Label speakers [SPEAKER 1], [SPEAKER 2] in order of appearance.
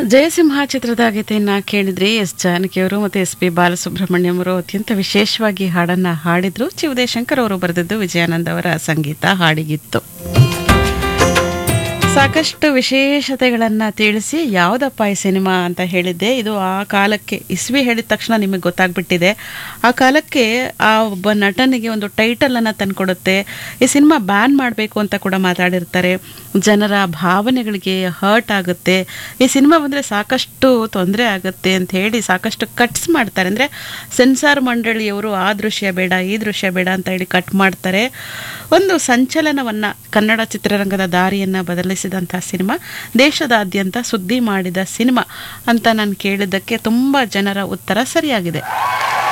[SPEAKER 1] ಜಯಸಿಂಹ ಚಿತ್ರದ ಗೀತೆಯನ್ನ ಕೇಳಿದ್ರಿ ಎಸ್ ಜಾನಕಿಯವರು ಮತ್ತು ಎಸ್ ಪಿ ಬಾಲಸುಬ್ರಹ್ಮಣ್ಯಂ ಅವರು ಅತ್ಯಂತ ವಿಶೇಷವಾಗಿ ಹಾಡನ್ನ ಹಾಡಿದ್ರು ಚಿ ಉದಯಶಂಕರ್ ಅವರು ಬರೆದಿದ್ದು ವಿಜಯಾನಂದ್ ಅವರ ಸಂಗೀತ ಹಾಡಿಗಿತ್ತು ಸಾಕಷ್ಟು ವಿಶೇಷತೆಗಳನ್ನ ತಿಳಿಸಿ ಯಾವುದಪ್ಪ ಈ ಸಿನಿಮಾ ಅಂತ ಹೇಳಿದ್ದೆ ಇದು ಆ ಕಾಲಕ್ಕೆ ಇಸ್ವಿ ಹೇಳಿದ ತಕ್ಷಣ ನಿಮಗೆ ಗೊತ್ತಾಗ್ಬಿಟ್ಟಿದೆ ಆ ಕಾಲಕ್ಕೆ ಆ ಒಬ್ಬ ನಟನಿಗೆ ಒಂದು ಟೈಟಲ್ ಅನ್ನ ತಂದ್ಕೊಡುತ್ತೆ ಈ ಸಿನಿಮಾ ಬ್ಯಾನ್ ಮಾಡಬೇಕು ಅಂತ ಕೂಡ ಮಾತಾಡಿರ್ತಾರೆ ಜನರ ಭಾವನೆಗಳಿಗೆ ಹರ್ಟ್ ಆಗುತ್ತೆ ಈ ಸಿನಿಮಾ ಬಂದರೆ ಸಾಕಷ್ಟು ತೊಂದರೆ ಆಗುತ್ತೆ ಅಂತ ಹೇಳಿ ಸಾಕಷ್ಟು ಕಟ್ಸ್ ಮಾಡ್ತಾರೆ ಅಂದರೆ ಸೆನ್ಸಾರ್ ಮಂಡಳಿಯವರು ಆ ದೃಶ್ಯ ಬೇಡ ಈ ದೃಶ್ಯ ಬೇಡ ಅಂತ ಹೇಳಿ ಕಟ್ ಮಾಡ್ತಾರೆ ಒಂದು ಸಂಚಲನವನ್ನು ಕನ್ನಡ ಚಿತ್ರರಂಗದ ದಾರಿಯನ್ನು ಬದಲಿಸಿದಂಥ ಸಿನಿಮಾ ದೇಶದಾದ್ಯಂತ ಸುದ್ದಿ ಮಾಡಿದ ಸಿನಿಮಾ ಅಂತ ನಾನು ಕೇಳಿದ್ದಕ್ಕೆ ತುಂಬ ಜನರ ಉತ್ತರ ಸರಿಯಾಗಿದೆ